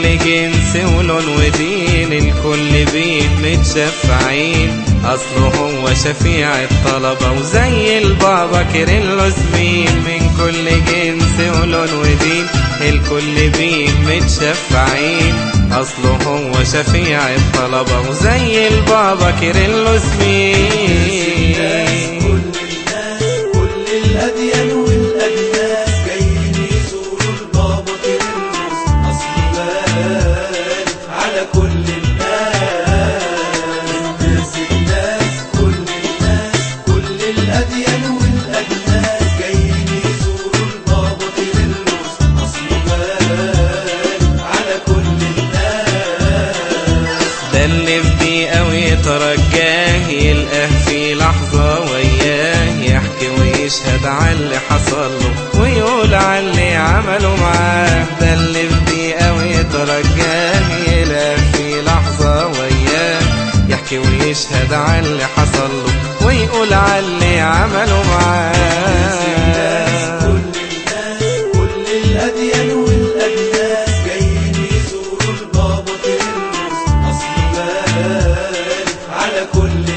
جنس ولون ودين الكل بيه متشفعين أصله هو شفيع الطلبة وزي البابا كيرلس مين من كل جنس ولون ودين الكل بيه متشفعين أصله هو شفيع الطلبة وزي البابا كيرلس مين كل الناس كل الأديان والأجناس جايين يزوروا البابا كيرلس أصله غالي على كل الناس الناس الناس كل الناس كل الأديان والأجناس جايين يزوروا البابا كيرلس أصله غالي على كل الناس ده اللي في دقيقة ويترجاه يلقاه في لحظة وياه يحكي ويشهد على اللي حصل له ويقول على اللي عمله معاه ده اللي في دقيقة ويترجاه يلقاه في لحظة وياه يحكي ويشهد على اللي حصل له ويقول على اللي عمله معاه كل الناس كل الأديان والأجناس جايين يزوروا البابا كيرلس أصله غالي على كل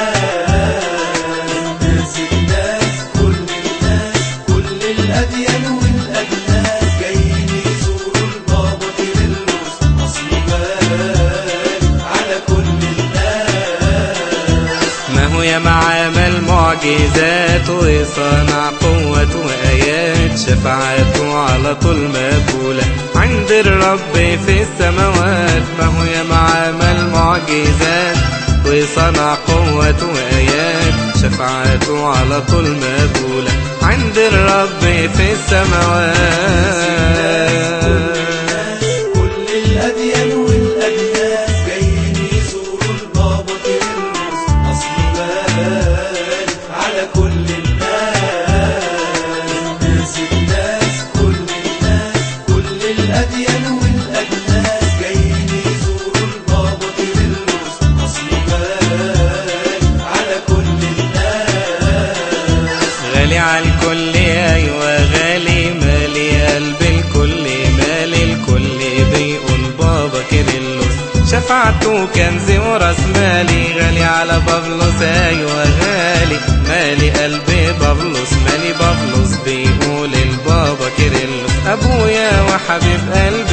الناس الناس الناس كل الناس كل الأديان والأجناس جايين يزوروا البابا كيرلس أصله غالي على كل الناس ما هو يا عمل معجزات وصنع قوة وآيات شفاعته على طول مقبولة عند الرب في السماوات ما هو يا عمل معجزات وصنع قوة وآيات شفاعته على طول مقبولة عند الرب في السماوات كل الأديان والأجناس جايين يزوروا البابا كيرلس أصله غالي على كل الناس الناس الناس كل الناس كل الأديان والأجناس جايين يزوروا البابا كيرلس أصله غالي على كل الناس غالي على الكل ايوه غالي مالي قلب الكل مالي الكل بيقول بابا كيرلس شفاعته كنزي وراس مالي غالي على بابلوس ايوه غالي مالي قلبي بابلوس مالي بابلوس بيقول البابا كيرلس ابويا وحبيب قلبي